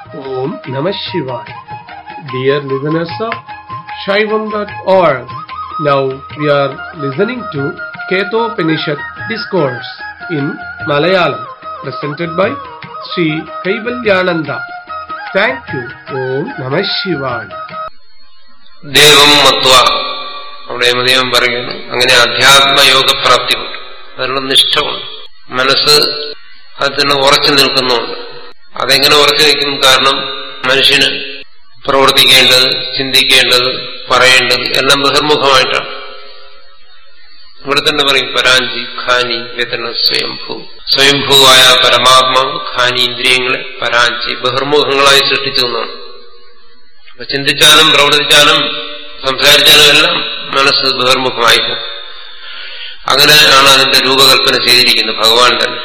Om Namah Shivaya. Dear listeners of Shaivam.org, now we are listening to Ketopanishad Discourse in Malayalam, presented by Sri Kaivalyananda. Thank you. Om Namah Shivaya. ദേവം മത്വ അവിടെ ദൈവം പറയുന്നു അങ്ങനെ അധ്യാത്മയോഗ പ്രാപ്തിയുണ്ട് അതിനുള്ള നിഷ്ഠമുണ്ട് മനസ്സ് അതിന് ഉറച്ചു നിൽക്കുന്നുണ്ട് അതെങ്ങനെ ഉറച്ചു നിൽക്കും കാരണം മനുഷ്യന് പ്രവർത്തിക്കേണ്ടത് ചിന്തിക്കേണ്ടത് പറയേണ്ടത് എല്ലാം ബഹിർമുഖമായിട്ടാണ് ഇവിടെ തന്നെ പറയും പരാഞ്ചി ഖാനി വേതന സ്വയംഭൂ സ്വയംഭൂവായ പരമാത്മാവ് ഖാനി ഇന്ദ്രിയങ്ങളെ പരാഞ്ചി ബഹിർമുഖങ്ങളായി സൃഷ്ടിച്ചു എന്നാണ് അപ്പൊ ചിന്തിച്ചാലും പ്രവർത്തിച്ചാലും സംസാരിച്ചാലും എല്ലാം മനസ്സ് ബഹിർമുഖമായി പോകും അങ്ങനെയാണ് അതിന്റെ രൂപകൽപ്പന ചെയ്തിരിക്കുന്നത് ഭഗവാൻ തന്നെ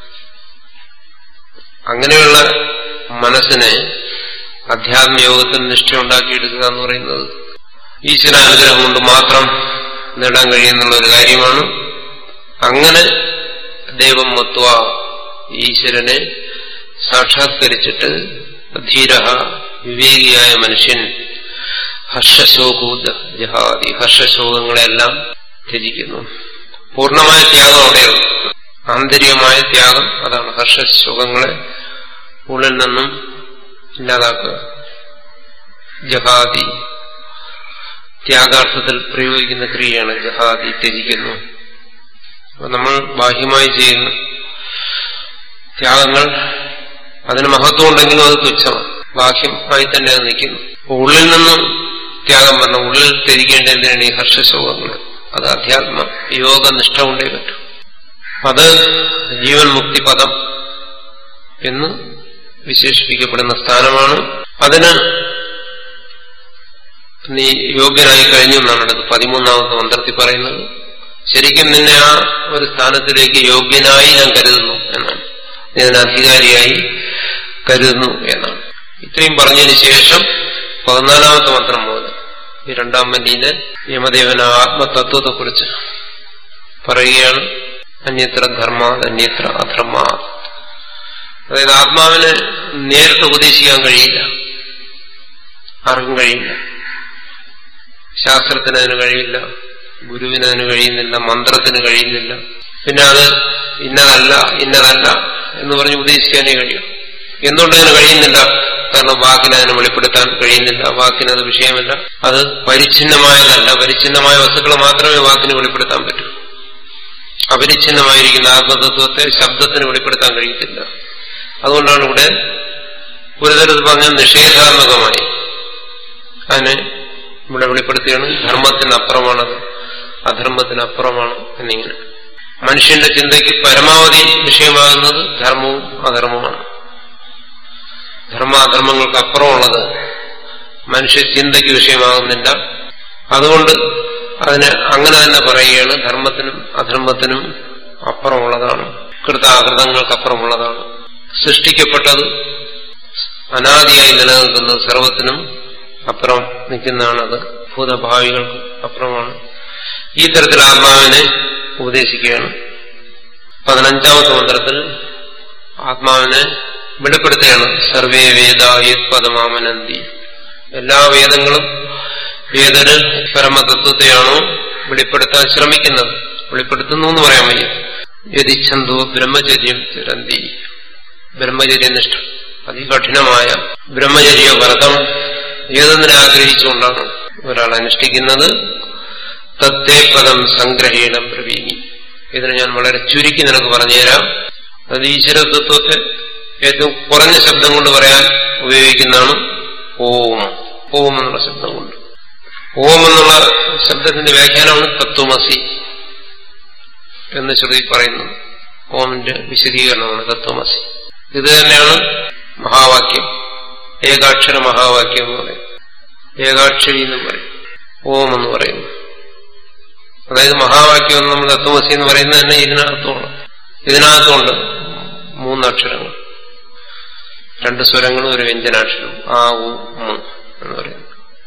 അങ്ങനെയുള്ള മനസ്സിനെ അധ്യാത്മയോഗത്തിൽ നിഷ്ഠ ഉണ്ടാക്കിയെടുക്കുക എന്ന് പറയുന്നത് ഈശ്വരാനുഗ്രഹം കൊണ്ട് മാത്രം നേടാൻ കഴിയുന്നുള്ള ഒരു കാര്യമാണ് അങ്ങനെ ദൈവം മത്വ ഈശ്വരനെ സാക്ഷാത്കരിച്ചിട്ട് ധീര വിവേകിയായ മനുഷ്യൻ ഹർഷശോകൂത ജഹാദി ഹർഷശോകങ്ങളെല്ലാം ത്യജിക്കുന്നു പൂർണ്ണമായ ത്യാഗം അവിടെയുള്ളൂ ആന്തരികമായ ത്യാഗം അതാണ് ഹർഷശോകങ്ങളെ ഉള്ളിൽ നിന്നും ഇല്ലാതാക്കുക ജഹാദി ത്യാഗാർത്ഥത്തിൽ പ്രയോഗിക്കുന്ന ക്രിയയാണ് ജഹാദി ത്യജിക്കുന്നു അപ്പൊ നമ്മൾ ബാഹ്യമായി ചെയ്യുന്ന ത്യാഗങ്ങൾ അതിന് മഹത്വം ഉണ്ടെങ്കിലും അത് തുച്ഛമാണ് ബാഹ്യമായി തന്നെ അത് നിൽക്കുന്നു ഉള്ളിൽ നിന്നും ത്യാഗം വരണം ഉള്ളിൽ ത്യജിക്കേണ്ട എന്തിനാണ് ഈ ഹർഷശോകങ്ങൾ അത് അധ്യാത്മ യോഗ നിഷ്ഠ കൊണ്ടേ പറ്റും അത് ജീവൻ മുക്തി പദം എന്ന് വിശേഷിപ്പിക്കപ്പെടുന്ന സ്ഥാനമാണ് അതിന് നീ യോഗ്യനായി കഴിഞ്ഞു എന്നാണ് അടുത്ത് പതിമൂന്നാമത്തെ മന്ത്രത്തിൽ പറയുന്നത് ശരിക്കും നിന്നെ ആ ഒരു സ്ഥാനത്തിലേക്ക് യോഗ്യനായി ഞാൻ കരുതുന്നു എന്നാണ് നീ അതിന് അധികാരിയായി കരുതുന്നു എന്നാണ് ഇത്രയും പറഞ്ഞതിന് ശേഷം പതിനാലാമത്തെ മന്ത്രം മുതൽ ഈ രണ്ടാം വല്ലിയിലെ യമദേവന ആത്മതത്വത്തെക്കുറിച്ച് പറയുകയാണ് അന്യത്ര ധർമ്മ അന്യത്ര അധർമ്മ അതായത് ആത്മാവിനെ നേരിട്ട് ഉപദേശിക്കാൻ കഴിയില്ല ആർക്കും കഴിയില്ല ശാസ്ത്രത്തിന് അതിന് കഴിയില്ല ഗുരുവിന് അതിന് കഴിയുന്നില്ല മന്ത്രത്തിന് കഴിയുന്നില്ല പിന്നെ അത് ഇന്നതല്ല ഇന്നതല്ല എന്ന് പറഞ്ഞ് ഉപദേശിക്കാനേ കഴിയും എന്തുകൊണ്ട് അതിന് കഴിയുന്നില്ല കാരണം വാക്കിന് അതിനെ വെളിപ്പെടുത്താൻ കഴിയുന്നില്ല വാക്കിന് അത് വിഷയമല്ല അത് പരിച്ഛിന്നമായതല്ല പരിച്ഛിന്നമായ വസ്തുക്കളെ മാത്രമേ വാക്കിന് വെളിപ്പെടുത്താൻ പറ്റൂ അപരിച്ഛിന്നമായിരിക്കുന്ന ആത്മതത്വത്തെ ശബ്ദത്തിന് വെളിപ്പെടുത്താൻ കഴിയത്തില്ല അതുകൊണ്ടാണ് ഇവിടെ ഒരു തരത്തിൽ പറഞ്ഞാൽ നിഷേധാത്മകമായി അതിനെ ഇവിടെ വെളിപ്പെടുത്തുകയാണ് ധർമ്മത്തിനപ്പുറമാണത് അധർമ്മത്തിനപ്പുറമാണ് എന്നിങ്ങനെ മനുഷ്യന്റെ ചിന്തയ്ക്ക് പരമാവധി വിഷയമാകുന്നത് ധർമ്മവും അധർമ്മവുമാണ് ധർമാധർമ്മങ്ങൾക്ക് അപ്പുറമുള്ളത് മനുഷ്യ ചിന്തയ്ക്ക് വിഷയമാകുന്നില്ല അതുകൊണ്ട് അതിന് അങ്ങനെ തന്നെ പറയുകയാണ് ധർമ്മത്തിനും അധർമ്മത്തിനും അപ്പുറമുള്ളതാണ് കൃതാകൃതങ്ങൾക്കപ്പുറമുള്ളതാണ് സൃഷ്ടിക്കപ്പെട്ടത് അനാദിയായി നിലനിൽക്കുന്നത് സർവത്തിനും അപ്പുറം നിൽക്കുന്നതാണത് ഭൂതഭാവികൾക്ക് അപ്പുറമാണ് ഈ തരത്തിൽ ആത്മാവിനെ ഉപദേശിക്കുകയാണ് പതിനഞ്ചാമത്തെ മന്ത്രത്തിൽ ആത്മാവിനെ വെളിപ്പെടുത്തുകയാണ് സർവേ വേദ പദമാമനന്തി എല്ലാ വേദങ്ങളും ഏതൊരു പരമതത്വത്തെയാണോ വെളിപ്പെടുത്താൻ ശ്രമിക്കുന്നത് വെളിപ്പെടുത്തുന്നു എന്ന് പറയാൻ വയ്യ യതിച്ഛന്തോ ബ്രഹ്മചര്യം ചിരന്തി ബ്രഹ്മചര്യനിഷ്ഠ അതികഠിനമായ ബ്രഹ്മചര്യ വ്രതം ഏതെന്നിനെ ആഗ്രഹിച്ചുകൊണ്ടാണ് ഒരാൾ അനുഷ്ഠിക്കുന്നത് തത്തേ പദം സംഗ്രഹീണം പ്രവീണി ഇതിനെ ഞാൻ വളരെ ചുരുക്കി നിനക്ക് പറഞ്ഞുതരാം അത് ഈശ്വരതത്വത്തെ ഏറ്റവും കുറഞ്ഞ ശബ്ദം കൊണ്ട് പറയാൻ ഉപയോഗിക്കുന്നതാണ് ഓം ഓം എന്നുള്ള ശബ്ദം കൊണ്ട് ഓം എന്നുള്ള ശബ്ദത്തിന്റെ വ്യാഖ്യാനമാണ് തത്വമസി എന്ന് ശ്രുതി പറയുന്നത് ഓമിന്റെ വിശദീകരണമാണ് തത്വമസി ഇത് തന്നെയാണ് മഹാവാക്യം ഏകാക്ഷര മഹാവാക്യം എന്ന് പറയും ഏകാക്ഷരി എന്നും പറയും ഓം എന്ന് പറയുന്നു അതായത് മഹാവാക്യം എന്ന് നമ്മൾ തത്വമസി എന്ന് പറയുന്നത് തന്നെ ഇതിനകത്തുണ്ട് ഇതിനകത്തുണ്ട് മൂന്നക്ഷരങ്ങൾ രണ്ട് സ്വരങ്ങളും ഒരു വ്യഞ്ജനാക്ഷരം ആ ഉ മു എന്ന് പറയുന്നു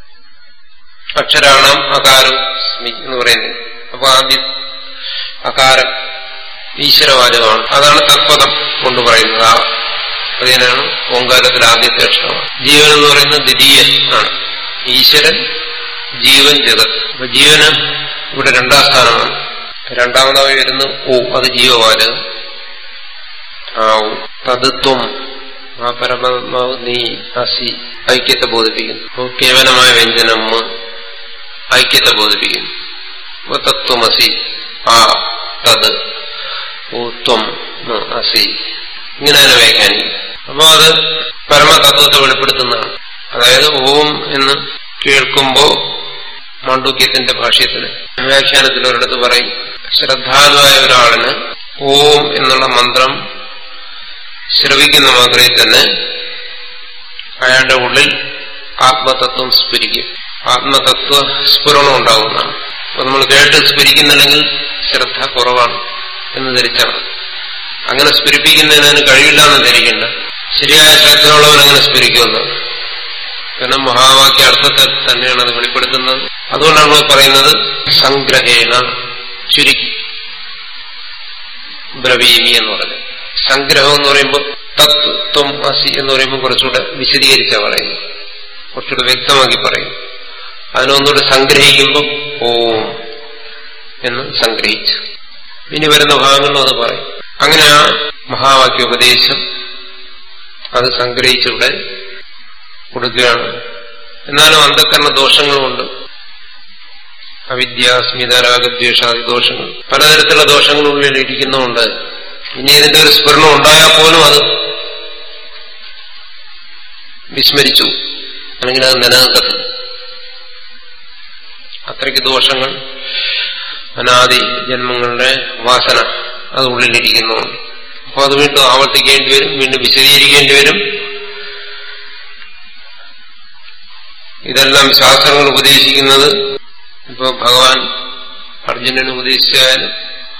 അക്ഷരാണം അകാരം സ്മി എന്ന് പറയുന്നത് അപ്പൊ ആദ്യം അകാരം ഈശ്വരവാചകമാണ് അതാണ് തത്പദം കൊണ്ട് പറയുന്നത് ആ അതിനാണ് ഓങ്കാരത്തിൽ ആദ്യത്തെ അക്ഷരമാണ് ജീവൻ എന്ന് പറയുന്നത് ദ്വിതീയൻ ആണ് ഈശ്വരൻ ജീവൻ ജഗത് അപ്പൊ ജീവന് ഇവിടെ രണ്ടാം സ്ഥാനമാണ് രണ്ടാമതായി വരുന്ന ഓ അത് ജീവവാചകം ആ ഓ തത്വം ആ പരമാത്മാവ് നീ അസി ഐക്യത്തെ ബോധിപ്പിക്കുന്നു അപ്പോ കേവലമായ വ്യഞ്ജനം മ ഐക്യത്തെ ബോധിപ്പിക്കുന്നു അപ്പൊ തത്വമസി ആ തത് ഓ ത്വം മ അസി ഇങ്ങനെ തന്നെ വ്യാഖ്യാനിക്കും അപ്പൊ അത് പരമതത്വത്തെ വെളിപ്പെടുത്തുന്നതാണ് അതായത് ഓം എന്ന് കേൾക്കുമ്പോ മാണ്ഡൂക്യത്തിന്റെ ഭാഷ്യത്തിന് വ്യാഖ്യാനത്തിൽ ഒരിടത്ത് പറയും ശ്രദ്ധാലുവായ ഒരാളിന് ഓം എന്നുള്ള മന്ത്രം ശ്രവിക്കുന്ന മാത്രമേ തന്നെ അയാളുടെ ഉള്ളിൽ ആത്മതത്വം സ്ഫുരിക്കും ആത്മതത്വ സ്ഫുരണം ഉണ്ടാകുന്നതാണ് അപ്പൊ നമ്മൾ കേട്ട് സ്ഫുരിക്കുന്നില്ലെങ്കിൽ ശ്രദ്ധ കുറവാണ് എന്ന് ധരിച്ചാണ് അങ്ങനെ സ്ഫുരിപ്പിക്കുന്നതിന് കഴിവില്ല എന്ന് ധരിക്കണ്ട ശരിയായ ശ്രദ്ധയുള്ളവൻ അങ്ങനെ സ്ഫുരിക്കുമെന്ന് കാരണം മഹാവാക്യ അർത്ഥത്തെ തന്നെയാണ് അത് വെളിപ്പെടുത്തുന്നത് അതുകൊണ്ടാണ് നമ്മൾ പറയുന്നത് സംഗ്രഹേണ ചുരുക്കി ബ്രവീമി എന്ന് പറഞ്ഞത് സംഗ്രഹം എന്ന് പറയുമ്പോൾ തത് ത്വം അസി എന്ന് പറയുമ്പോൾ കുറച്ചുകൂടെ വിശദീകരിച്ച പറയുന്നത് കുറച്ചുകൂടെ വ്യക്തമാക്കി പറയും അതിനൊന്നുകൂടെ സംഗ്രഹിക്കുമ്പോൾ ഓം എന്ന് സംഗ്രഹിച്ചു ഇനി വരുന്ന ഭാഗങ്ങളിലും അത് പറയും അങ്ങനെ ആ മഹാവാക്യ ഉപദേശം അത് സംഗ്രഹിച്ചിവിടെ കൊടുക്കുകയാണ് എന്നാലും അന്ധക്കരണ ദോഷങ്ങളുമുണ്ട് അവിദ്യ സ്മിത രാഗദ്വേഷാദി ദോഷങ്ങൾ പലതരത്തിലുള്ള ദോഷങ്ങൾ ഉള്ളിൽ ഇരിക്കുന്നുണ്ട് ഇനി ഇതിന്റെ ഒരു സ്ഫുരണം ഉണ്ടായാൽ പോലും അത് വിസ്മരിച്ചു അല്ലെങ്കിൽ അത് നിലനിൽക്കത്തില്ല അത്രയ്ക്ക് ദോഷങ്ങൾ അനാദി ജന്മങ്ങളുടെ വാസന അത് ഉള്ളിലിരിക്കുന്നുണ്ട് അപ്പോൾ അത് വീണ്ടും ആവർത്തിക്കേണ്ടി വരും വീണ്ടും വിശദീകരിക്കേണ്ടി വരും ഇതെല്ലാം ശാസ്ത്രങ്ങൾ ഉപദേശിക്കുന്നത് ഇപ്പൊ ഭഗവാൻ അർജുനന് ഉപദേശിച്ചായാലും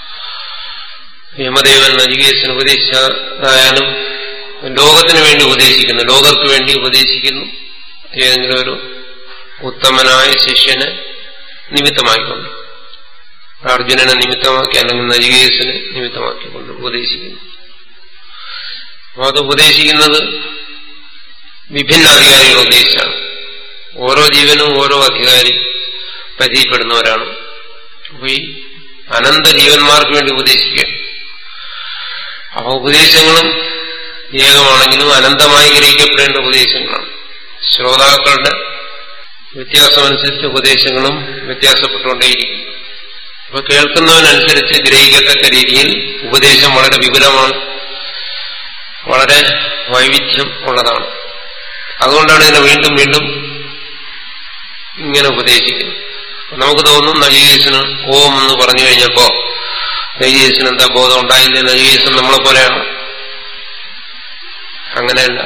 യമദേവൻ നജികേശന് ഉപദേശിച്ചതായാലും ലോകത്തിന് വേണ്ടി ഉപദേശിക്കുന്നു ലോകർക്ക് വേണ്ടി ഉപദേശിക്കുന്നു ഏതെങ്കിലും ഒരു ഉത്തമനായ ശിഷ്യനെ നിമിത്തമായിക്കൊണ്ട് അർജുനനെ നിമിത്തമാക്കി അല്ലെങ്കിൽ നജികേശനെ നിമിത്തമാക്കിക്കൊണ്ട് ഉപദേശിക്കുന്നു അപ്പോൾ അത് ഉപദേശിക്കുന്നത് വിഭിന്ന അധികാരികൾ ഉദ്ദേശിച്ചാണ് ഓരോ ജീവനും ഓരോ അധികാരി പരിചയപ്പെടുന്നവരാണ് അപ്പൊ ഈ അനന്ത ജീവന്മാർക്ക് വേണ്ടി ഉപദേശിക്കുകയാണ് അപ്പൊ ഉപദേശങ്ങളും ഏകമാണെങ്കിലും അനന്തമായി ഗ്രഹിക്കപ്പെടേണ്ട ഉപദേശങ്ങളാണ് ശ്രോതാക്കളുടെ വ്യത്യാസമനുസരിച്ച് ഉപദേശങ്ങളും വ്യത്യാസപ്പെട്ടുകൊണ്ടേയിരിക്കും അപ്പൊ കേൾക്കുന്നവനനുസരിച്ച് ഗ്രഹിക്കത്തക്ക രീതിയിൽ ഉപദേശം വളരെ വിപുലമാണ് വളരെ വൈവിധ്യം ഉള്ളതാണ് അതുകൊണ്ടാണ് ഇതിനെ വീണ്ടും വീണ്ടും ഇങ്ങനെ ഉപദേശിക്കുന്നത് നമുക്ക് തോന്നും നജീകേശന് ഓം എന്ന് പറഞ്ഞു കഴിഞ്ഞപ്പോ നജീകേശന് എന്താ ബോധം ഉണ്ടായില്ല നജീകേശൻ നമ്മളെ പോലെയാണ് അങ്ങനെയല്ല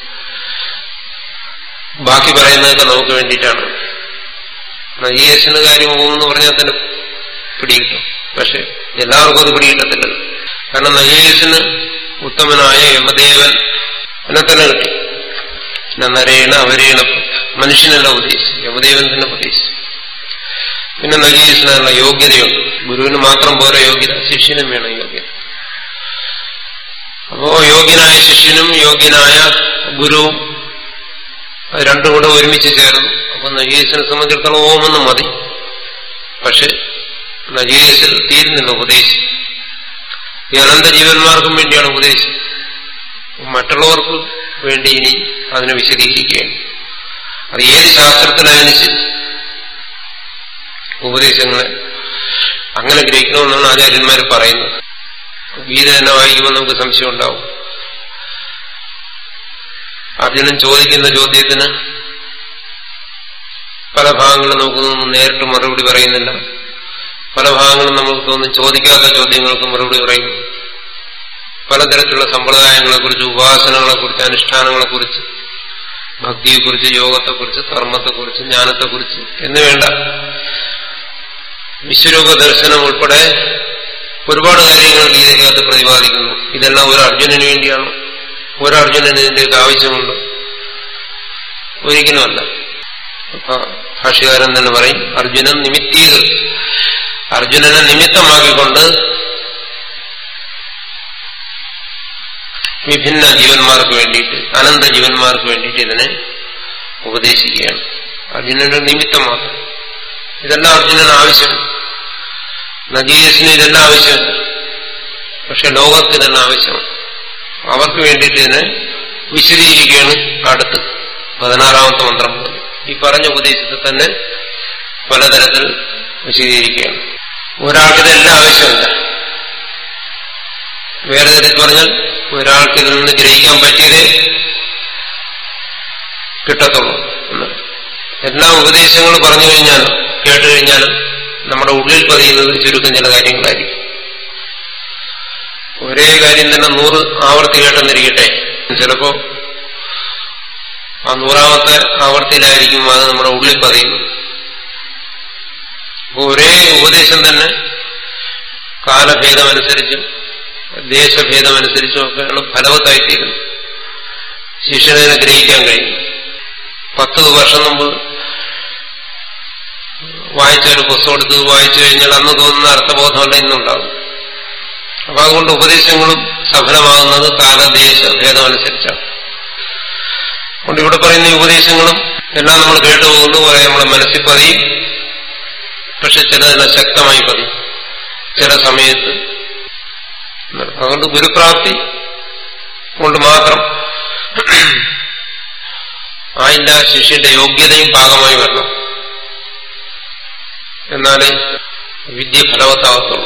ബാക്കി പറയുന്നതൊക്കെ നമുക്ക് വേണ്ടിയിട്ടാണ് നജീകേശന് കാര്യം ഓം എന്ന് പറഞ്ഞാൽ തന്നെ പിടികിട്ടും പക്ഷെ എല്ലാവർക്കും അത് പിടികിട്ടത്തില്ലല്ലോ കാരണം നജീകേശന് ഉത്തമനായ യമദേവൻ എന്നെ തന്നെ കിട്ടി നരേണ അവരേണ മനുഷ്യനല്ല ഉപദേശിച്ചു യമദേവൻ തന്നെ ഉപദേശിച്ചു പിന്നെ നജീസിനുള്ള യോഗ്യതയുണ്ട് ഗുരുവിന് മാത്രം പോരാ യോഗ്യത ശിഷ്യനും വേണം യോഗ്യത അപ്പോ യോഗ്യനായ ശിഷ്യനും യോഗ്യനായ ഗുരുവും രണ്ടും കൂടെ ഒരുമിച്ച് ചേർന്നു അപ്പൊ നജീസിനെ സംബന്ധിച്ചിടത്തോളം ഓമെന്ന് മതി പക്ഷെ നജീസിൽ തീരുന്നില്ല ഉപദേശം ഈ അനന്ത ജീവന്മാർക്കും വേണ്ടിയാണ് ഉപദേശം മറ്റുള്ളവർക്ക് വേണ്ടി ഇനി അതിനെ വിശദീകരിക്കുകയാണ് അത് ഏത് ശാസ്ത്രത്തിലായാലും ശരി ഉപദേശങ്ങളെ അങ്ങനെ ഗ്രഹിക്കണമെന്നാണ് ആചാര്യന്മാർ പറയുന്നത് ഗീത തന്നെ വായിക്കുമ്പോൾ നമുക്ക് സംശയം ഉണ്ടാവും അർജുനൻ ചോദിക്കുന്ന ചോദ്യത്തിന് പല ഭാഗങ്ങളും നമുക്ക് നേരിട്ട് മറുപടി പറയുന്നില്ല പല ഭാഗങ്ങളും നമുക്ക് തോന്നുന്നു ചോദിക്കാത്ത ചോദ്യങ്ങൾക്ക് മറുപടി പറയുന്നു പലതരത്തിലുള്ള സമ്പ്രദായങ്ങളെക്കുറിച്ച് ഉപാസനകളെക്കുറിച്ച് അനുഷ്ഠാനങ്ങളെക്കുറിച്ച് ഭക്തിയെക്കുറിച്ച് യോഗത്തെക്കുറിച്ച് കർമ്മത്തെക്കുറിച്ച് ജ്ഞാനത്തെക്കുറിച്ച് എന്ന് വേണ്ട വിശ്വരൂപ ദർശനം ഉൾപ്പെടെ ഒരുപാട് കാര്യങ്ങൾ ഗീതയ്ക്കകത്ത് പ്രതിപാദിക്കുന്നു ഇതെല്ലാം ഒരു അർജുനന് വേണ്ടിയാണ് ഒരു അർജുനന് ഇതിന്റെയൊക്കെ ആവശ്യമുണ്ട് ഒരിക്കലുമല്ല അപ്പൊ ഭാഷകാരൻ തന്നെ പറയും അർജുനൻ നിമിത്തീത് അർജുനനെ നിമിത്തമാക്കിക്കൊണ്ട് വിഭിന്ന ജീവന്മാർക്ക് വേണ്ടിയിട്ട് അനന്ത ജീവന്മാർക്ക് വേണ്ടിയിട്ട് ഇതിനെ ഉപദേശിക്കുകയാണ് അർജുനന്റെ നിമിത്തം മാത്രം ഇതെല്ലാം അർജുനന് ആവശ്യം നജീസിന് ഇതെല്ലാം ആവശ്യമില്ല പക്ഷെ ലോകത്തിന് ഇതെല്ലാം ആവശ്യമാണ് അവർക്ക് വേണ്ടിയിട്ട് ഇതിനെ വിശദീകരിക്കുകയാണ് അടുത്ത് പതിനാറാമത്തെ മന്ത്രം മുതൽ ഈ പറഞ്ഞ ഉപദേശത്തെ തന്നെ പലതരത്തിൽ വിശദീകരിക്കുകയാണ് ഒരാൾക്ക് ഇതെല്ലാം ആവശ്യമില്ല വേറെ തരത്തിൽ പറഞ്ഞാൽ ഒരാൾക്ക് ഇതിൽ നിന്ന് ഗ്രഹിക്കാൻ പറ്റിയതേ കിട്ടത്തുള്ളൂ എന്ന് എല്ലാ ഉപദേശങ്ങളും പറഞ്ഞു കഴിഞ്ഞാലും കേട്ടു കഴിഞ്ഞാലും നമ്മുടെ ഉള്ളിൽ പതിയുന്നത് ചുരുക്കം ചില കാര്യങ്ങളായിരിക്കും ഒരേ കാര്യം തന്നെ നൂറ് ആവർത്തി കേട്ടെന്നിരിക്കട്ടെ ചിലപ്പോ ആ നൂറാമത്തെ ആവർത്തിയിലായിരിക്കും അത് നമ്മുടെ ഉള്ളിൽ പതിയുന്നത് അപ്പൊ ഒരേ ഉപദേശം തന്നെ കാലഭേദമനുസരിച്ചും ദേശഭേദമനുസരിച്ചും ഒക്കെയാണ് ഫലവത്തായിത്തീരുന്നത് ശിഷ്യനെ ഗ്രഹിക്കാൻ കഴിയും പത്ത് വർഷം മുമ്പ് വായിച്ച ഒരു പുസ്തകം എടുത്ത് വായിച്ചു കഴിഞ്ഞാൽ അന്ന് തോന്നുന്ന അർത്ഥബോധമല്ല ഇന്നുണ്ടാകും അപ്പൊ അതുകൊണ്ട് ഉപദേശങ്ങളും സഫലമാകുന്നത് കാലദേശ ഭേദമനുസരിച്ചാണ് അതുകൊണ്ട് ഇവിടെ പറയുന്ന ഈ ഉപദേശങ്ങളും എല്ലാം നമ്മൾ കേട്ടുപോകുന്നു കുറെ നമ്മുടെ മനസ്സിൽ പതിയും പക്ഷെ ചിലതെല്ലാം ശക്തമായി പതിയും ചില സമയത്ത് അതുകൊണ്ട് ഗുരുപ്രാപ്തി കൊണ്ട് മാത്രം അതിന്റെ ആ ശിഷ്യന്റെ യോഗ്യതയും ഭാഗമായി വരണം എന്നാലേ വിദ്യ ഫലവത്താകത്തുള്ളൂ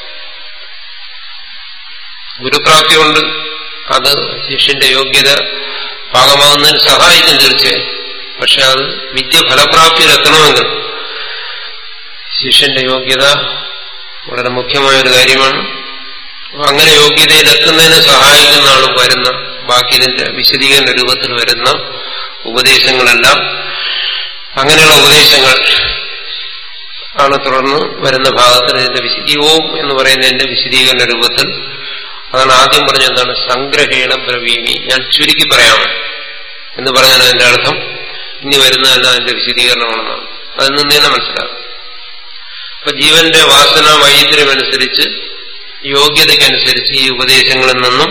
ഗുരുപ്രാപ്തി കൊണ്ട് അത് ശിഷ്യന്റെ യോഗ്യത ഭാഗമാകുന്നതിന് സഹായിക്കും തീർച്ചയായും പക്ഷെ അത് വിദ്യ ഫലപ്രാപ്തിയിലെത്തണമെങ്കിൽ ശിഷ്യന്റെ യോഗ്യത വളരെ മുഖ്യമായ ഒരു കാര്യമാണ് അങ്ങനെ യോഗ്യതയിലെത്തുന്നതിന് സഹായിക്കുന്നതാണ് വരുന്ന ബാക്കി ഇതിന്റെ വിശദീകരണ രൂപത്തിൽ വരുന്ന ഉപദേശങ്ങളെല്ലാം അങ്ങനെയുള്ള ഉപദേശങ്ങൾ ആണ് തുടർന്ന് വരുന്ന ഭാഗത്തിൽ ഇതിന്റെ വിശദീ ഓം എന്ന് പറയുന്നതിന്റെ വിശദീകരണ രൂപത്തിൽ അതാണ് ആദ്യം പറഞ്ഞ എന്താണ് സംഗ്രഹേണ ബ്രവീമി ഞാൻ ചുരുക്കി പറയാമോ എന്ന് പറഞ്ഞാൽ അതിന്റെ അർത്ഥം ഇനി വരുന്നതല്ല അതിന്റെ വിശദീകരണമാണെന്നാണ് അതിൽ നിന്ന് തന്നെ മനസ്സിലാകും അപ്പൊ ജീവന്റെ വാസന വൈദ്യമനുസരിച്ച് യോഗ്യതയ്ക്കനുസരിച്ച് ഈ ഉപദേശങ്ങളിൽ നിന്നും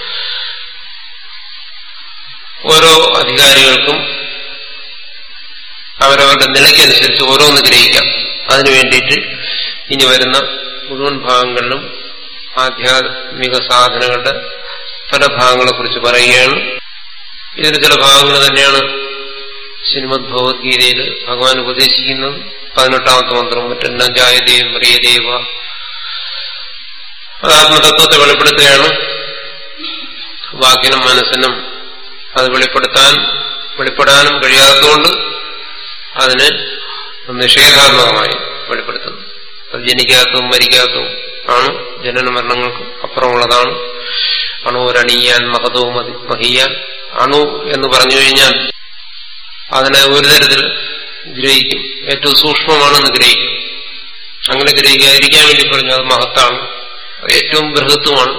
ഓരോ അധികാരികൾക്കും അവരവരുടെ നിലയ്ക്കനുസരിച്ച് ഓരോന്ന് ഗ്രഹിക്കാം അതിനു വേണ്ടിയിട്ട് ഇനി വരുന്ന മുഴുവൻ ഭാഗങ്ങളിലും ആധ്യാത്മിക സാധനങ്ങളുടെ പല ഭാഗങ്ങളെ കുറിച്ച് പറയുകയാണ് ഇതിന് ചില ഭാഗങ്ങൾ തന്നെയാണ് ശ്രീമദ് ഭഗവത്ഗീതയിൽ ഭഗവാൻ ഉപദേശിക്കുന്നത് പതിനെട്ടാമത്തെ മന്ത്രം മറ്റെല്ലാം ജായദേവം പ്രിയദേവ അത് ആത്മതത്വത്തെ വെളിപ്പെടുത്തുകയാണ് വാക്കിനും മനസ്സിനും അത് വെളിപ്പെടുത്താൻ വെളിപ്പെടാനും കഴിയാത്തതുകൊണ്ട് അതിന് നിഷേധാത്മകമായി വെളിപ്പെടുത്തുന്നു അത് ജനിക്കാത്തതും മരിക്കാത്തതും ആണ് ജനന മരണങ്ങൾക്ക് അപ്പുറമുള്ളതാണ് അണുരണിയാൻ മഹതോ മതി മഹിയാൻ അണു എന്ന് പറഞ്ഞു കഴിഞ്ഞാൽ അതിനെ ഒരു തരത്തിൽ ഗ്രഹിക്കും ഏറ്റവും സൂക്ഷ്മമാണെന്ന് ഗ്രഹിക്കും അങ്ങനെ ഗ്രഹിക്കാതിരിക്കാൻ വേണ്ടി പറഞ്ഞു അത് മഹത്താണ് ഏറ്റവും ബൃഹത്വമാണ്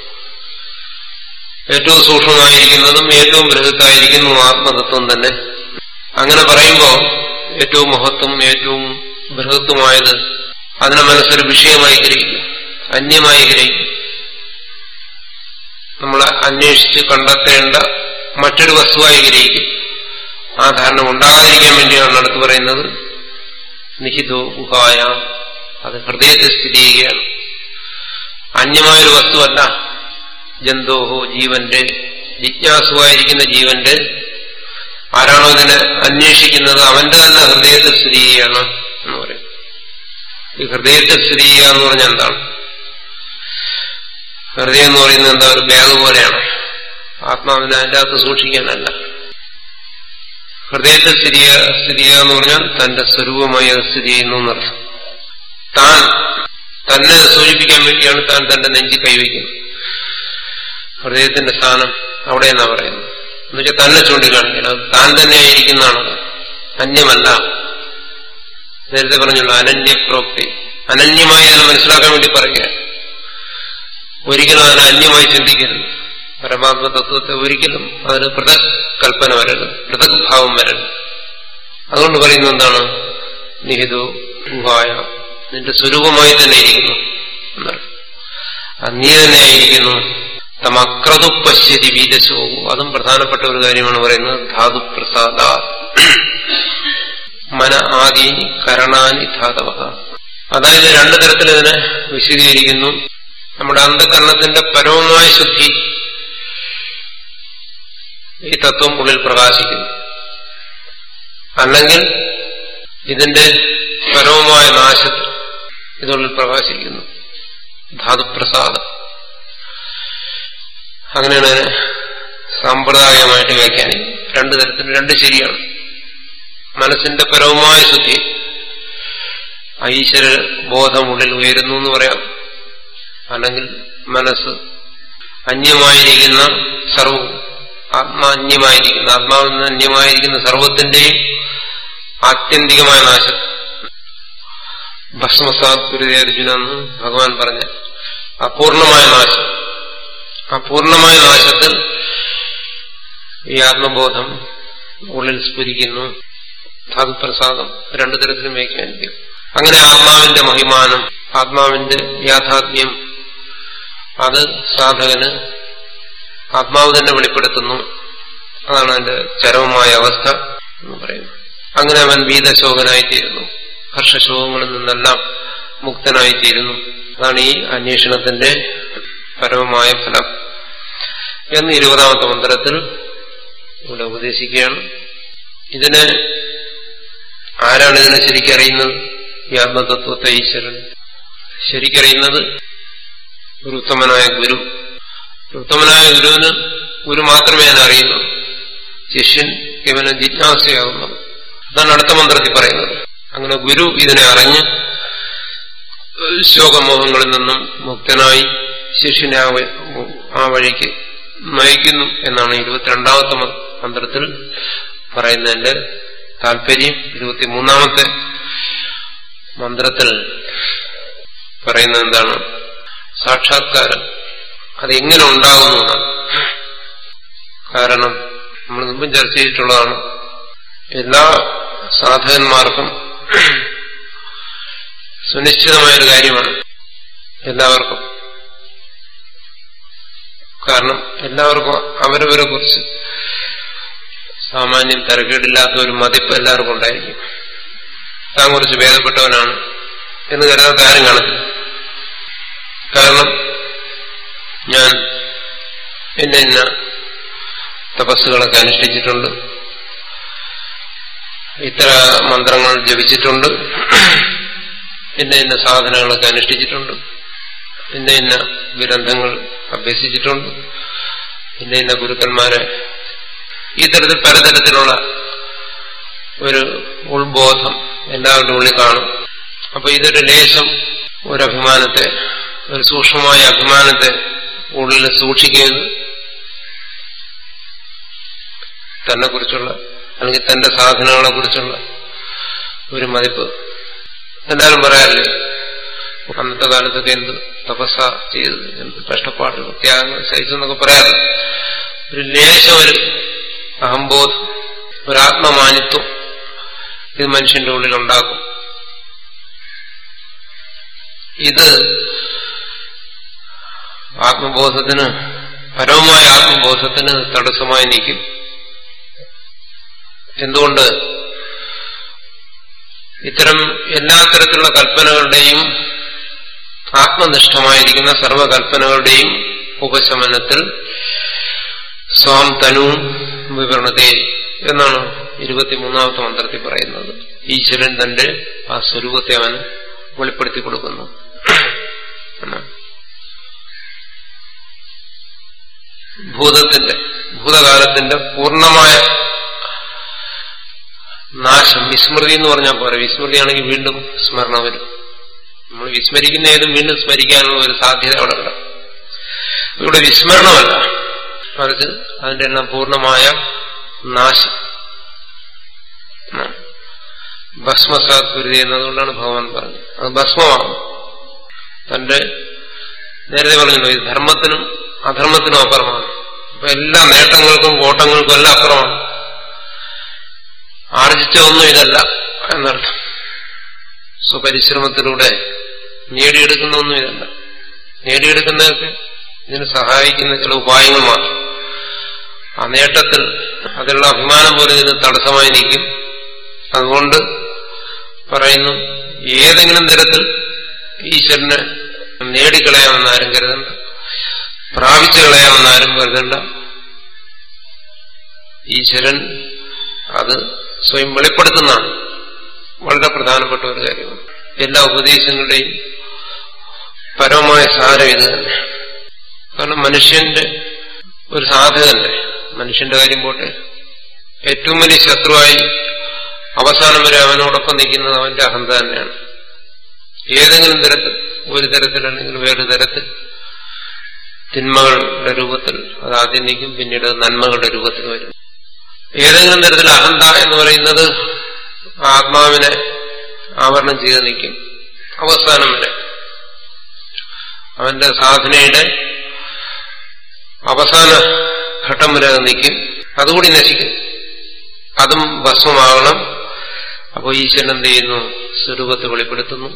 ഏറ്റവും സൂക്ഷ്മമായിരിക്കുന്നതും ഏറ്റവും ബൃഹത്തായിരിക്കുന്നതും ആത്മതത്വം തന്നെ അങ്ങനെ പറയുമ്പോൾ ഏറ്റവും മഹത്വം ഏറ്റവും ബൃഹത്വമായത് അതിനെ മനസ്സൊരു വിഷയമായി ഗ്രഹിക്കും അന്യമായി ഗ്രഹിക്കും നമ്മളെ അന്വേഷിച്ച് കണ്ടെത്തേണ്ട മറ്റൊരു വസ്തുവായി ഗ്രഹിക്കും ആ ധാരണ ഉണ്ടാകാതിരിക്കാൻ വേണ്ടിയാണ് അടുത്ത് പറയുന്നത് നിഹിതോ ഗുഹായ അത് ഹൃദയത്തിൽ സ്ഥിതി ചെയ്യുകയാണ് അന്യമായൊരു വസ്തുവല്ല ജന്തോഹോ ജീവന്റെ ജിജ്ഞാസുവായിരിക്കുന്ന ജീവന്റെ ആരാണോ ഇതിനെ അന്വേഷിക്കുന്നത് അവന്റെ തന്നെ ഹൃദയത്തിൽ സ്ഥിതി ചെയ്യുകയാണ് എന്ന് പറയും ഈ ഹൃദയത്തിൽ സ്ഥിതി ചെയ്യുക എന്ന് പറഞ്ഞാൽ എന്താണ് ഹൃദയം എന്ന് പറയുന്നത് എന്താ ഒരു ബാഗ് പോലെയാണ് ആത്മാവിനെ അതിൻ്റെ അകത്ത് സൂക്ഷിക്കാനല്ല ഹൃദയത്തിൽ സ്ഥിതി സ്ഥിതി ചെയ്യുക എന്ന് പറഞ്ഞാൽ തന്റെ സ്വരൂപമായി അത് സ്ഥിതി ചെയ്യുന്നു എന്നർത്ഥം താൻ തന്നെ സൂചിപ്പിക്കാൻ വേണ്ടിയാണ് താൻ തന്റെ നെഞ്ചി കൈവയ്ക്കുന്നത് ഹൃദയത്തിന്റെ സ്ഥാനം അവിടെയെന്നാ പറയുന്നത് എന്നുവെച്ചാൽ തന്നെ ചൂണ്ടിക്കാണിക്കണം അത് താൻ തന്നെയായിരിക്കുന്നതാണ് അന്യമല്ല നേരത്തെ പറഞ്ഞുള്ളൂ അനന്യപ്രോക്തി അനന്യമായി അതിനെ മനസ്സിലാക്കാൻ വേണ്ടി പറയുക ഒരിക്കലും അതിനെ അന്യമായി ചിന്തിക്കരുത് പരമാത്മ തത്വത്തെ ഒരിക്കലും അതിന് പൃഥക് കൽപ്പന വരരുത് പൃഥക് ഭാവം വരരുത് അതുകൊണ്ട് പറയുന്നത് എന്താണ് നിഹിതോ ഗുഹായ നിന്റെ സ്വരൂപമായി തന്നെ ഇരിക്കുന്നു എന്നർത്ഥം അത് നീ തന്നെയായിരിക്കുന്നു തമക്രതു പശ്യതി വീരശോകു അതും പ്രധാനപ്പെട്ട ഒരു കാര്യമാണ് പറയുന്നത് ധാതു പ്രസാദ മന ആദി കരണാനി ധാതവ അതായത് രണ്ടു തരത്തിൽ ഇതിനെ വിശദീകരിക്കുന്നു നമ്മുടെ അന്ധകരണത്തിന്റെ പരമമായ ശുദ്ധി ഈ തത്വം ഉള്ളിൽ പ്രകാശിക്കുന്നു അല്ലെങ്കിൽ ഇതിന്റെ പരമമായ നാശത്തിൽ ഇതുള്ളിൽ പ്രകാശിക്കുന്നു ധാതുപ്രസാദം അങ്ങനെയാണ് അതിനെ സാമ്പ്രദായികമായിട്ട് വ്യാഖ്യാനിക്കുന്നത് രണ്ടു തരത്തിൽ രണ്ട് ശരിയാണ് മനസ്സിന്റെ പരമമായ ശുദ്ധി ഈശ്വര ബോധം ഉള്ളിൽ ഉയരുന്നു എന്ന് പറയാം അല്ലെങ്കിൽ മനസ്സ് അന്യമായിരിക്കുന്ന സർവവും ആത്മാന്യമായിരിക്കുന്ന ആത്മാവിൽ നിന്ന് അന്യമായിരിക്കുന്ന സർവത്തിന്റെയും ആത്യന്തികമായ നാശം ഭസ്മസാത് കുരുതി അർജുന എന്ന് ഭഗവാൻ പറഞ്ഞ അപൂർണമായ നാശം അപൂർണമായ നാശത്തിൽ ഈ ആത്മബോധം ഉള്ളിൽ സ്ഫുരിക്കുന്നു ധാതുപ്രസാദം രണ്ടു തരത്തിലും വ്യാഖ്യാനിക്കും അങ്ങനെ ആത്മാവിന്റെ മഹിമാനം ആത്മാവിന്റെ യാഥാത്മ്യം അത് സാധകന് ആത്മാവ് തന്നെ വെളിപ്പെടുത്തുന്നു അതാണ് അതിന്റെ ചരമമായ അവസ്ഥ എന്ന് പറയുന്നത് അങ്ങനെ അവൻ വീതശോകനായിത്തീരുന്നു ഹർഷശോകങ്ങളിൽ നിന്നെല്ലാം മുക്തനായിത്തീരുന്നു അതാണ് ഈ അന്വേഷണത്തിന്റെ പരമമായ ഫലം എന്ന് ഇരുപതാമത്തെ മന്ത്രത്തിൽ ഇവിടെ ഉപദേശിക്കുകയാണ് ഇതിന് ആരാണ് ഇതിനെ ശരിക്കറിയുന്നത് ഈ ആത്മതത്വത്തെ ഈശ്വരൻ ശരിക്കറിയുന്നത് ഒരു ഉത്തമനായ ഗുരു ഉത്തമനായ ഗുരുവിന് ഗുരു മാത്രമേ ഞാൻ അറിയുന്നു ശിഷ്യൻ ഇവന് ജിജ്ഞാസയാകുന്നത് അതാണ് അടുത്ത മന്ത്രത്തിൽ പറയുന്നത് അങ്ങനെ ഗുരു ഇതിനെ അറിഞ്ഞ് ശോകമോഹങ്ങളിൽ നിന്നും മുക്തനായി ശിഷ്യനെ ആ വ- ആ വഴിക്ക് നയിക്കുന്നു എന്നാണ് ഇരുപത്തിരണ്ടാമത്തെ മ- മന്ത്രത്തിൽ പറയുന്നതിന്റെ താല്പര്യം ഇരുപത്തിമൂന്നാമത്തെ മന്ത്രത്തിൽ പറയുന്നത് എന്താണ് സാക്ഷാത്കാരം അതെങ്ങനെ ഉണ്ടാകുന്നു എന്നാണ് കാരണം നമ്മൾ മുമ്പും ചർച്ച ചെയ്തിട്ടുള്ളതാണ് എല്ലാ സാധകന്മാർക്കും സുനിശ്ചിതമായൊരു കാര്യമാണ് എല്ലാവർക്കും കാരണം എല്ലാവർക്കും അവരവരെ കുറിച്ച് സാമാന്യം തരക്കേടില്ലാത്ത ഒരു മതിപ്പ് എല്ലാവർക്കും ഉണ്ടായിരിക്കും താൻ കുറച്ച് ഭേദപ്പെട്ടവനാണ് എന്ന് കരുതാത്ത ആരും കാണത്തില്ല കാരണം ഞാൻ എന്നെ ഇന്ന തപസ്സുകളൊക്കെ അനുഷ്ഠിച്ചിട്ടുണ്ട് ഇത്ര മന്ത്രങ്ങൾ ജപിച്ചിട്ടുണ്ട് ഇന്ന ഇന്ന സാധനങ്ങളൊക്കെ അനുഷ്ഠിച്ചിട്ടുണ്ട് ഇന്ന ഇന്ന ഗ്രന്ഥങ്ങൾ അഭ്യസിച്ചിട്ടുണ്ട് ഇന്ന ഇന്ന ഗുരുക്കന്മാരെ ഈ തരത്തിൽ പലതരത്തിലുള്ള ഒരു ഉൾബോധം എല്ലാവരുടെ ഉള്ളിൽ കാണും അപ്പൊ ഇതൊരു ലേശം ഒരു അഭിമാനത്തെ ഒരു സൂക്ഷ്മമായ അഭിമാനത്തെ ഉള്ളിൽ സൂക്ഷിക്കരുത് തന്നെ കുറിച്ചുള്ള അല്ലെങ്കിൽ തന്റെ സാധനങ്ങളെ കുറിച്ചുള്ള ഒരു മതിപ്പ് എന്തായാലും പറയാറില്ലേ അന്നത്തെ കാലത്തൊക്കെ എന്ത് തപസ്സ ചെയ്ത് എന്ത് കഷ്ടപ്പാടുകൾ ത്യാഗങ്ങൾ സഹിച്ചു എന്നൊക്കെ പറയാറില്ല ഒരു ലേശം ഒരു അഹംബോധം ഒരു ആത്മമാനിത്വം ഇത് മനുഷ്യന്റെ ഉള്ളിൽ ഉണ്ടാക്കും ഇത് ആത്മബോധത്തിന് പരമമായ ആത്മബോധത്തിന് തടസ്സമായി നിൽക്കും എന്തുകൊണ്ട് ഇത്തരം എല്ലാ തരത്തിലുള്ള കൽപ്പനകളുടെയും ആത്മനിഷ്ഠമായിരിക്കുന്ന സർവകൽപ്പനകളുടെയും ഉപശമനത്തിൽ സ്വാം തനു വിവരണത്തെ എന്നാണ് ഇരുപത്തിമൂന്നാമത്തെ മന്ത്രത്തിൽ പറയുന്നത് ഈശ്വരൻ തന്റെ ആ സ്വരൂപത്തെ അവന് വെളിപ്പെടുത്തി കൊടുക്കുന്നു എന്നാണ് ഭൂതത്തിന്റെ ഭൂതകാലത്തിന്റെ പൂർണ്ണമായ നാശം വിസ്മൃതി എന്ന് പറഞ്ഞാൽ പോരെ വിസ്മൃതിയാണെങ്കിൽ വീണ്ടും സ്മരണ വരും നമ്മൾ വിസ്മരിക്കുന്ന ഏതും വീണ്ടും സ്മരിക്കാനുള്ള ഒരു സാധ്യത അവിടെ ഉണ്ട് ഇവിടെ വിസ്മരണമല്ല മറിച്ച് അതിന്റെ എല്ലാം പൂർണ്ണമായ നാശം ഭസ്മസാത് ഗുരുതി എന്നതുകൊണ്ടാണ് ഭഗവാൻ പറഞ്ഞത് അത് ഭസ്മമാണ് തന്റെ നേരത്തെ പറഞ്ഞല്ലോ ഇത് ധർമ്മത്തിനും അധർമ്മത്തിനും അപ്പുറമാണ് അപ്പൊ എല്ലാ നേട്ടങ്ങൾക്കും കോട്ടങ്ങൾക്കും എല്ലാം അപ്പുറമാണ് ആർജിച്ച ഒന്നും ഇതല്ല എന്നർത്ഥം സ്വപരിശ്രമത്തിലൂടെ നേടിയെടുക്കുന്ന ഒന്നും ഇതല്ല നേടിയെടുക്കുന്നതൊക്കെ ഇതിന് സഹായിക്കുന്ന ചില ഉപായങ്ങൾ മാത്രം ആ നേട്ടത്തിൽ അതിലുള്ള അഭിമാനം പോലെ ഇതിന് തടസ്സമായി നിൽക്കും അതുകൊണ്ട് പറയുന്നു ഏതെങ്കിലും തരത്തിൽ ഈശ്വരനെ നേടിക്കളയാമെന്ന് ആരും കരുതണ്ട പ്രാപിച്ചു കളയാമെന്ന് ആരും കരുതണ്ട ഈശ്വരൻ അത് സ്വയം വെളിപ്പെടുത്തുന്നതാണ് വളരെ പ്രധാനപ്പെട്ട ഒരു കാര്യമാണ് എല്ലാ ഉപദേശങ്ങളുടെയും പരമമായ സാരം ഇത് തന്നെ കാരണം മനുഷ്യന്റെ ഒരു സാധ്യതന്നെ മനുഷ്യന്റെ കാര്യം പോട്ടെ ഏറ്റവും വലിയ ശത്രുവായി അവസാനം വരെ അവനോടൊപ്പം നിൽക്കുന്നത് അവന്റെ അഹന്ത തന്നെയാണ് ഏതെങ്കിലും തരത്തിൽ ഒരു തരത്തിലല്ലെങ്കിൽ വേറൊരു തരത്തിൽ തിന്മകളുടെ രൂപത്തിൽ അത് ആദ്യം നിൽക്കും പിന്നീട് നന്മകളുടെ രൂപത്തിൽ വരും ഏതെങ്കിലും തരത്തിൽ അഹന്ത എന്ന് പറയുന്നത് ആത്മാവിനെ ആവരണം ചെയ്ത് നിൽക്കും അവസാനം വരെ അവന്റെ സാധനയുടെ അവസാന ഘട്ടം വരെ അത് നിൽക്കും അതുകൂടി നശിക്കും അതും ഭസ്മമാകണം അപ്പോൾ ഈശ്വരൻ എന്ത് ചെയ്യുന്നു സ്വരൂപത്തെ വെളിപ്പെടുത്തുന്നു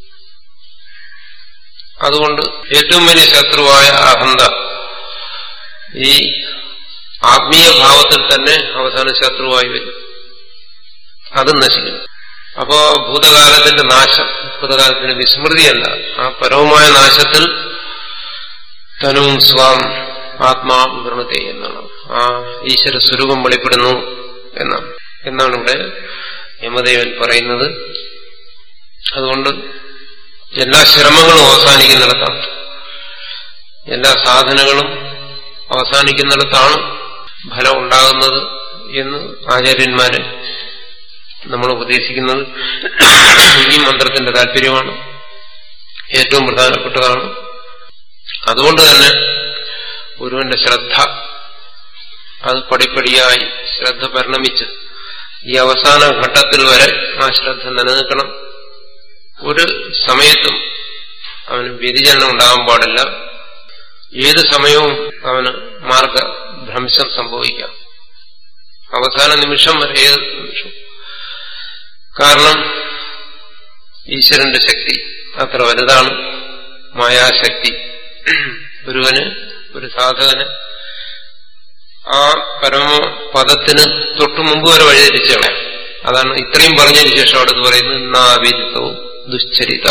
അതുകൊണ്ട് ഏറ്റവും വലിയ ശത്രുവായ അഹന്ത ഈ ആത്മീയ ഭാവത്തിൽ തന്നെ അവസാന ശത്രുവായി വരും അതും നശിക്കും അപ്പോ ഭൂതകാലത്തിന്റെ നാശം ഭൂതകാലത്തിന്റെ വിസ്മൃതിയല്ല ആ പരവുമായ നാശത്തിൽ തനുവും സ്വാം ആത്മാ വിവരണത്തെ എന്നാണ് ആ ഈശ്വര സ്വരൂപം വെളിപ്പെടുന്നു എന്നാണ് എന്നാണ് ഇവിടെ യമദേവൻ പറയുന്നത് അതുകൊണ്ട് എല്ലാ ശ്രമങ്ങളും അവസാനിക്കുന്നിടത്താണ് എല്ലാ സാധനങ്ങളും അവസാനിക്കുന്നിടത്താണ് ഫലം ഉണ്ടാകുന്നത് എന്ന് ആചാര്യന്മാര് നമ്മൾ ഉപദേശിക്കുന്നത് ഈ മന്ത്രത്തിന്റെ താല്പര്യമാണ് ഏറ്റവും പ്രധാനപ്പെട്ടതാണ് അതുകൊണ്ട് തന്നെ ഒരുവന്റെ ശ്രദ്ധ അത് പടിപ്പടിയായി ശ്രദ്ധ പരിണമിച്ച് ഈ അവസാന ഘട്ടത്തിൽ വരെ ആ ശ്രദ്ധ നിലനിൽക്കണം ഒരു സമയത്തും അവന് വ്യതിചലനം ഉണ്ടാകാൻ പാടില്ല ഏത് സമയവും അവന് മാർഗഭ്രംശം സംഭവിക്കാം അവസാന നിമിഷം വരെ ഏത് നിമിഷം കാരണം ഈശ്വരന്റെ ശക്തി അത്ര വലുതാണ് മായാശക്തി ഒരുവന് ഒരു സാധകന് ആ പരമപദത്തിന് തൊട്ടു മുമ്പ് വരെ വഴിതിരിച്ചാണ് അതാണ് ഇത്രയും പറഞ്ഞതിന് ശേഷം അവിടെ പറയുന്നത് നാവിരുത്തവും ദുശ്ചരിത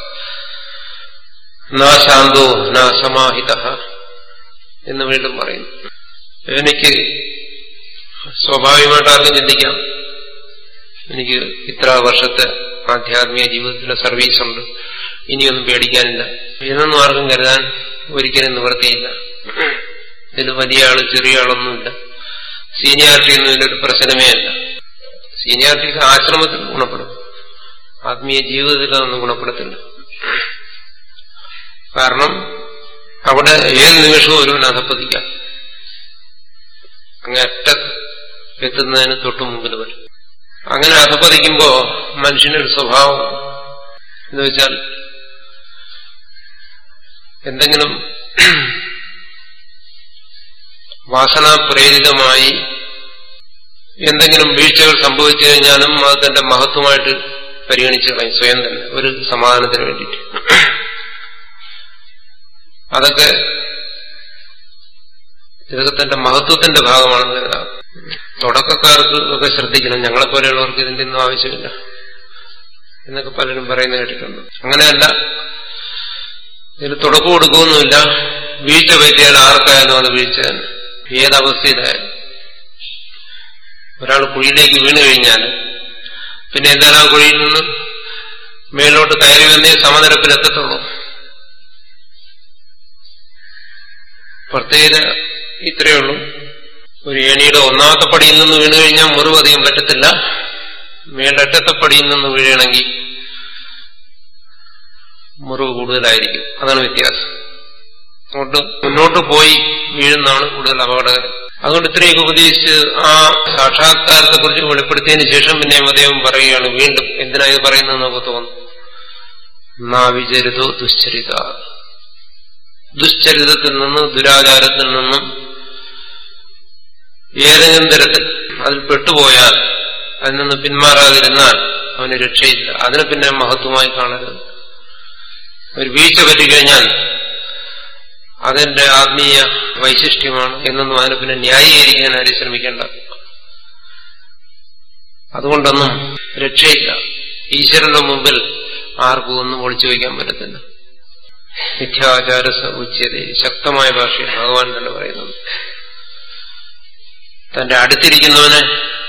നാ ശാന്തോ നാ സമാഹിത എന്ന് വീണ്ടും പറയുന്നു എനിക്ക് സ്വാഭാവികമായിട്ട് ആർക്കും ചിന്തിക്കാം എനിക്ക് ഇത്ര വർഷത്തെ ആധ്യാത്മിക ജീവിതത്തിലെ സർവീസ് ഉണ്ട് ഇനിയൊന്നും പേടിക്കാനില്ല എന്നൊന്നും ആർക്കും കരുതാൻ ഒരിക്കലും നിവൃത്തിയില്ല ഇതിൽ വലിയ ആള് ചെറിയ ആളൊന്നുമില്ല സീനിയാരിറ്റി ഒന്നും ഇതിലൊരു പ്രശ്നമേ അല്ല സീനിയാരിറ്റി ആശ്രമത്തിൽ ഗുണപ്പെടും ആത്മീയ ജീവിതത്തിൽ അതൊന്നും ഗുണപ്പെടുത്തില്ല കാരണം അവിടെ ഏത് നിമിഷവും ഒരുവൻ അധപ്പതിക്കാം അങ്ങേറ്റ എത്തുന്നതിന് തൊട്ടു മുമ്പിൽ വരും അങ്ങനെ അധപ്പതിക്കുമ്പോ മനുഷ്യനൊരു സ്വഭാവം എന്ന് വെച്ചാൽ എന്തെങ്കിലും വാസനാപ്രേരിതമായി എന്തെങ്കിലും വീഴ്ചകൾ സംഭവിച്ചു കഴിഞ്ഞാലും അത് തന്റെ മഹത്വമായിട്ട് പരിഗണിച്ചു കളയും സ്വയം തന്നെ ഒരു സമാധാനത്തിന് വേണ്ടിയിട്ട് അതൊക്കെ ഇതൊക്കെ തന്റെ മഹത്വത്തിന്റെ ഭാഗമാണെന്ന് കരുതാം തുടക്കക്കാർക്ക് ഒക്കെ ശ്രദ്ധിക്കണം ഞങ്ങളെ പോലെയുള്ളവർക്ക് ഇതിന്റെ ഒന്നും ആവശ്യമില്ല എന്നൊക്കെ പലരും പറയുന്ന കേട്ടിട്ടുണ്ട് അങ്ങനെയല്ല ഇതിന് തുടക്കം കൊടുക്കുകയൊന്നുമില്ല വീഴ്ച പറ്റിയാൽ ആർക്കായാലും അത് വീഴ്ച തന്നെ ഏതവസ്ഥയിലായാലും ഒരാൾ കുഴിയിലേക്ക് വീണു കഴിഞ്ഞാൽ പിന്നെ എന്താണ് ആ കുഴിയിൽ നിന്ന് മേലോട്ട് കയറി വന്നേ സമനിരപ്പിലെത്തത്തുള്ളൂ പ്രത്യേകത ഇത്രയേ ഉള്ളൂ ഒരു ഏണിയുടെ ഒന്നാമത്തെ പടിയിൽ നിന്ന് വീണു കഴിഞ്ഞാൽ മുറിവ് അധികം പറ്റത്തില്ല മേലറ്റത്തെ പടിയിൽ നിന്ന് വീഴണമെങ്കിൽ മുറിവ് കൂടുതലായിരിക്കും അതാണ് വ്യത്യാസം അതുകൊണ്ട് മുന്നോട്ട് പോയി വീഴുന്നതാണ് കൂടുതൽ അപകടകരം അതുകൊണ്ട് ഇത്രയൊക്കെ ഉപദേശിച്ച് ആ സാക്ഷാത്കാരത്തെ കുറിച്ച് വെളിപ്പെടുത്തിയതിനു ശേഷം പിന്നെ അദ്ദേഹം പറയുകയാണ് വീണ്ടും എന്തിനാ ഇത് പറയുന്നത് നമുക്ക് തോന്നുന്നു നാ വിചരിതോ ദുശ്ചരിത ദുശ്ചരിതത്തിൽ നിന്ന് ദുരാചാരത്തിൽ നിന്നും ഏതെങ്കിലും തരത്തിൽ അതിൽ പെട്ടുപോയാൽ അതിൽ നിന്ന് പിന്മാറാതിരുന്നാൽ അവന് രക്ഷയില്ല അതിനെ പിന്നെ മഹത്വമായി കാണരുത് ഒരു വീഴ്ച പറ്റിക്കഴിഞ്ഞാൽ അതെന്റെ ആത്മീയ വൈശിഷ്ട്യമാണ് എന്നൊന്നും അതിനെ പിന്നെ ന്യായീകരിക്കാൻ ആരും ശ്രമിക്കേണ്ട അതുകൊണ്ടൊന്നും രക്ഷയില്ല ഈശ്വരന്റെ മുമ്പിൽ ആർക്കും ഒന്നും ഒളിച്ചു വയ്ക്കാൻ പറ്റത്തില്ല മിഥ്യാചാര ഉച്ചത ശക്തമായ ഭാഷയിൽ ഭഗവാൻ തന്നെ പറയുന്നത് തന്റെ അടുത്തിരിക്കുന്നവനെ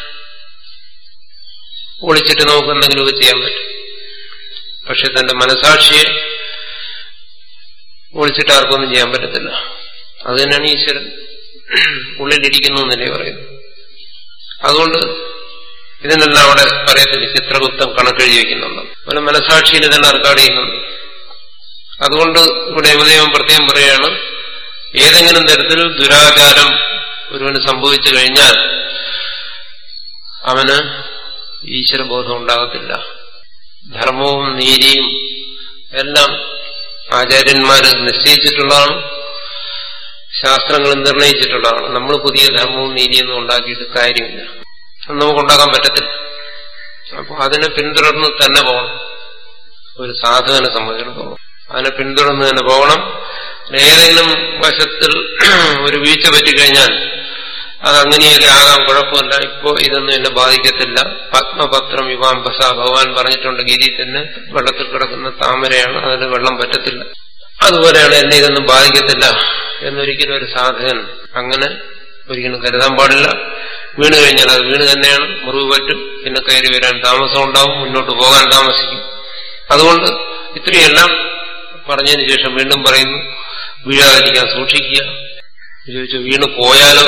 ഒളിച്ചിട്ട് നമുക്ക് എന്തെങ്കിലുമൊക്കെ ചെയ്യാൻ പറ്റും പക്ഷെ തന്റെ മനസാക്ഷിയെ ഒളിച്ചിട്ട് ആർക്കൊന്നും ചെയ്യാൻ പറ്റത്തില്ല അത് തന്നെയാണ് ഈശ്വരൻ ഉള്ളിലിരിക്കുന്നു എന്നല്ലേ പറയുന്നു അതുകൊണ്ട് ഇതിനെല്ലാം അവിടെ പറയത്തില്ല ചിത്രഗുപ്തം കണക്കെഴുതി വയ്ക്കുന്നുണ്ട് അതുപോലെ മനസാക്ഷിയിൽ ഇതെല്ലാം റെക്കോർഡ് ചെയ്യുന്നുണ്ട് അതുകൊണ്ട് ഇവിടെ യമദൈവം പ്രത്യേകം പറയുകയാണ് ഏതെങ്കിലും തരത്തിൽ ദുരാചാരം ഒരുവന് സംഭവിച്ചു കഴിഞ്ഞാൽ അവന് ഈശ്വരബോധം ഉണ്ടാകത്തില്ല ധർമ്മവും നീതിയും എല്ലാം ആചാര്യന്മാർ നിശ്ചയിച്ചിട്ടുള്ളതാണ് ശാസ്ത്രങ്ങൾ നിർണയിച്ചിട്ടുള്ളതാണ് നമ്മൾ പുതിയ ധർമ്മവും നീതിയൊന്നും ഉണ്ടാക്കിയിട്ട് കാര്യമില്ല അത് നമുക്ക് ഉണ്ടാക്കാൻ പറ്റത്തില്ല അപ്പോൾ അതിനെ പിന്തുടർന്ന് തന്നെ പോകണം ഒരു സാധകനെ സംബന്ധിച്ചിടത്തോളം അതിനെ പിന്തുടർന്ന് തന്നെ പോകണം ഏതെങ്കിലും വശത്തിൽ ഒരു വീഴ്ച പറ്റിക്കഴിഞ്ഞാൽ അത് അങ്ങനെയൊക്കെ ആകാൻ കുഴപ്പമില്ല ഇപ്പോ ഇതൊന്നും എന്നെ ബാധിക്കത്തില്ല പത്മപത്രം വിവാംബസ ഭഗവാൻ പറഞ്ഞിട്ടുണ്ട് ഗീതയിൽ തന്നെ വെള്ളത്തിൽ കിടക്കുന്ന താമരയാണ് അതിന് വെള്ളം പറ്റത്തില്ല അതുപോലെയാണ് എന്നെ ഇതൊന്നും ബാധിക്കത്തില്ല എന്നൊരിക്കലും ഒരു സാധകൻ അങ്ങനെ ഒരിക്കലും കരുതാൻ പാടില്ല വീണ് കഴിഞ്ഞാൽ അത് വീണ് തന്നെയാണ് മുറിവ് പറ്റും പിന്നെ കയറി വരാൻ താമസം ഉണ്ടാവും മുന്നോട്ട് പോകാൻ താമസിക്കും അതുകൊണ്ട് ഇത്രയെല്ലാം പറഞ്ഞതിന് ശേഷം വീണ്ടും പറയുന്നു വീഴാതിരിക്കാൻ സൂക്ഷിക്കുക ചോദിച്ചു വീണ് പോയാലോ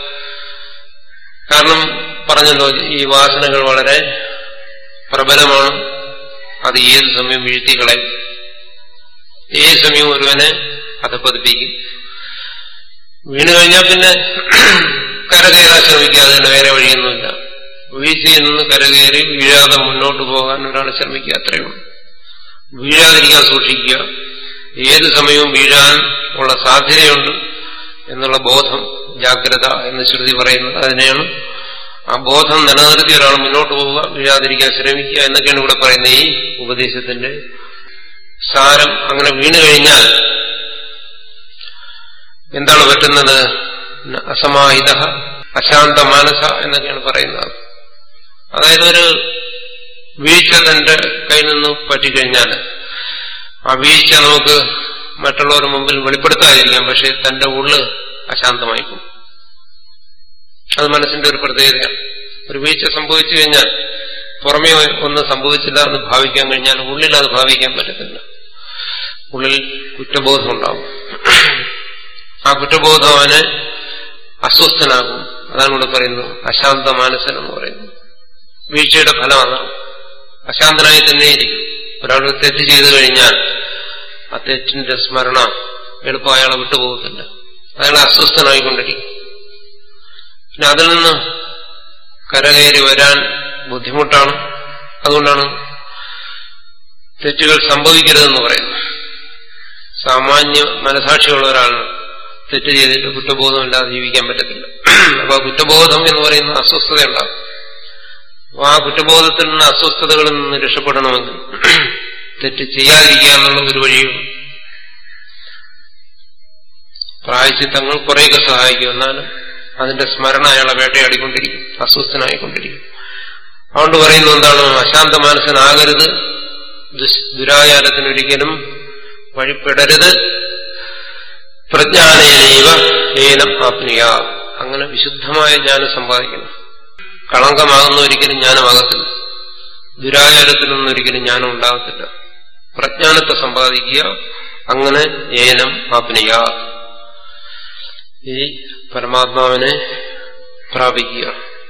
കാരണം പറഞ്ഞല്ലോ ഈ വാസനകൾ വളരെ പ്രബലമാണ് അത് ഏത് സമയം വീഴ്ത്തിക്കളയും ഏത് സമയവും ഒരുവനെ അധപ്പതിപ്പിക്കും വീണ് കഴിഞ്ഞാൽ പിന്നെ കരകയറാൻ ശ്രമിക്കാതെ തന്നെ വേറെ വഴിയൊന്നുമില്ല വീഴ്ചയിൽ നിന്ന് കരകയറി വീഴാതെ മുന്നോട്ട് പോകാൻ ഒരാൾ ശ്രമിക്കുക അത്രയേ ഉള്ളൂ വീഴാതിരിക്കാൻ സൂക്ഷിക്കുക ഏത് സമയവും വീഴാൻ ഉള്ള സാധ്യതയുണ്ട് എന്നുള്ള ബോധം ജാഗ്രത എന്ന് ശ്രുതി പറയുന്നത് അതിനെയാണ് ആ ബോധം നിലനിർത്തി ഒരാൾ മുന്നോട്ട് പോവുക വീഴാതിരിക്കാൻ ശ്രമിക്കുക എന്നൊക്കെയാണ് ഇവിടെ പറയുന്നത് ഈ ഉപദേശത്തിന്റെ സാരം അങ്ങനെ വീണു കഴിഞ്ഞാൽ എന്താണ് പറ്റുന്നത് അസമാഹിത അശാന്ത മാനസ എന്നൊക്കെയാണ് പറയുന്നത് അതായത് ഒരു വീഴ്ച തന്റെ കയ്യിൽ നിന്ന് പറ്റിക്കഴിഞ്ഞാൽ ആ വീഴ്ച നമുക്ക് മറ്റുള്ളവരുടെ മുമ്പിൽ വെളിപ്പെടുത്താതിരിക്കാം പക്ഷെ തന്റെ ഉള്ള് അശാന്തമായി പോകും അത് മനസ്സിന്റെ ഒരു പ്രത്യേകതയാണ് ഒരു വീഴ്ച സംഭവിച്ചു കഴിഞ്ഞാൽ പുറമേ ഒന്നും സംഭവിച്ചില്ല എന്ന് ഭാവിക്കാൻ കഴിഞ്ഞാൽ ഉള്ളിൽ അത് ഭാവിക്കാൻ പറ്റത്തില്ല ഉള്ളിൽ കുറ്റബോധം ഉണ്ടാവും ആ കുറ്റബോധം അവനെ അസ്വസ്ഥനാകും അതാണ് ഇവിടെ പറയുന്നത് അശാന്ത മാനസൻ എന്ന് പറയുന്നത് വീഴ്ചയുടെ ഫലം അതാണ് അശാന്തനായി തന്നെ ഇരിക്കും ഒരാൾ തെറ്റ് ചെയ്തു കഴിഞ്ഞാൽ ആ തെറ്റിന്റെ സ്മരണ എളുപ്പം അയാളെ വിട്ടുപോകത്തില്ല അയാളെ അസ്വസ്ഥനായിക്കൊണ്ടിരിക്കും പിന്നെ അതിൽ നിന്ന് കരകയറി വരാൻ ബുദ്ധിമുട്ടാണ് അതുകൊണ്ടാണ് തെറ്റുകൾ സംഭവിക്കരുതെന്ന് പറയുന്നത് സാമാന്യ മനസാക്ഷിയുള്ള ഒരാളിന് തെറ്റ് ചെയ്തിട്ട് കുറ്റബോധമില്ലാതെ ജീവിക്കാൻ പറ്റത്തില്ല അപ്പൊ ആ കുറ്റബോധം എന്ന് പറയുന്ന അസ്വസ്ഥത ഉണ്ടാകും അപ്പൊ ആ കുറ്റബോധത്തിൽ നിന്ന് അസ്വസ്ഥതകളിൽ നിന്ന് രക്ഷപ്പെടണമെങ്കിൽ തെറ്റ് ചെയ്യാതിരിക്കുക എന്നുള്ള ഒരു വഴിയും പ്രായച്ചിത്തങ്ങൾ കുറേയൊക്കെ സഹായിക്കും എന്നാലും അതിന്റെ സ്മരണ അയാളെ വേട്ടയാടിക്കൊണ്ടിരിക്കും അസ്വസ്ഥനായിക്കൊണ്ടിരിക്കും അതുകൊണ്ട് പറയുന്നത് എന്താണ് അശാന്ത മനസ്സിനാകരുത് ദുരാചാരത്തിനൊരിക്കലും വഴിപ്പെടരുത് പ്രജ്ഞാനേനൈവ ഏനം ആപ്നിയ അങ്ങനെ വിശുദ്ധമായ ജ്ഞാനം സമ്പാദിക്കണം കളങ്കമാകുന്ന ഒരിക്കലും ജ്ഞാനമാകത്തില്ല ദുരാചാരത്തിൽ നിന്നൊരിക്കലും ജ്ഞാനം ഉണ്ടാകത്തില്ല പ്രജ്ഞാനത്തെ സമ്പാദിക്കുക അങ്ങനെ ഏനം ആപ്നിയ ഈ പരമാത്മാവിനെ പ്രാപിക്കുക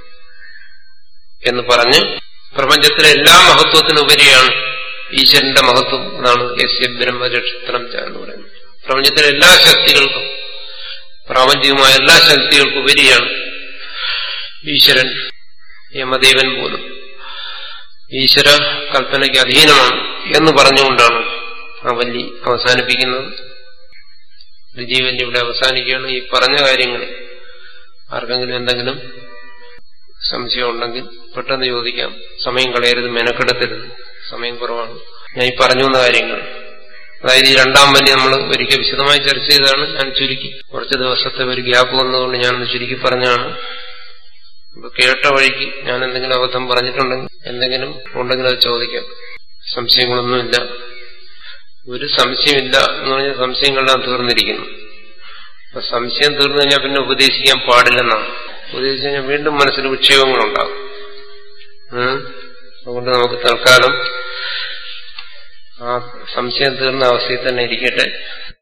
എന്ന് പറഞ്ഞ് പ്രപഞ്ചത്തിലെ എല്ലാ മഹത്വത്തിനുപരിയാണ് ഈശ്വരന്റെ മഹത്വം അതാണ് യസ്യ ബ്രഹ്മചക്ഷത്രം എന്ന് പറയുന്നത് പ്രപഞ്ചത്തിലെ എല്ലാ ശക്തികൾക്കും പ്രാപഞ്ചികമായ എല്ലാ ശക്തികൾക്കും ഉപരിയാണ് ഈശ്വരൻ യമദേവൻ പോലും ഈശ്വര കൽപ്പനയ്ക്ക് അധീനമാണ് എന്ന് പറഞ്ഞുകൊണ്ടാണ് ആ വല്ലി അവസാനിപ്പിക്കുന്നത് ജീവന്റെ ഇവിടെ അവസാനിക്കുകയാണ് ഈ പറഞ്ഞ കാര്യങ്ങൾ ആർക്കെങ്കിലും എന്തെങ്കിലും സംശയം ഉണ്ടെങ്കിൽ പെട്ടെന്ന് ചോദിക്കാം സമയം കളയരുത് മെനക്കെടുത്തരുത് സമയം കുറവാണ് ഞാൻ ഈ പറഞ്ഞു വന്ന കാര്യങ്ങൾ അതായത് ഈ രണ്ടാം വന്യ നമ്മൾ ഒരിക്കൽ വിശദമായി ചർച്ച ചെയ്തതാണ് ഞാൻ ചുരുക്കി കുറച്ച് ദിവസത്തെ ഒരു ഗ്യാപ്പ് വന്നതുകൊണ്ട് ഞാനൊന്ന് ചുരുക്കി പറഞ്ഞാണ് ഇപ്പൊ കേട്ട വഴിക്ക് ഞാൻ എന്തെങ്കിലും അബദ്ധം പറഞ്ഞിട്ടുണ്ടെങ്കിൽ എന്തെങ്കിലും ഉണ്ടെങ്കിൽ അത് ചോദിക്കാം സംശയങ്ങളൊന്നുമില്ല ഒരു സംശയമില്ല എന്ന് പറഞ്ഞാൽ സംശയങ്ങളെല്ലാം തീർന്നിരിക്കുന്നു അപ്പൊ സംശയം തീർന്നു കഴിഞ്ഞാൽ പിന്നെ ഉപദേശിക്കാൻ പാടില്ലെന്നാണ് ഉപദേശിച്ചു കഴിഞ്ഞാൽ വീണ്ടും മനസ്സിൽ വിക്ഷേപങ്ങളുണ്ടാകും ഉം. അതുകൊണ്ട് നമുക്ക് തൽക്കാലം ആ സംശയം തീർന്ന അവസ്ഥയിൽ തന്നെ ഇരിക്കട്ടെ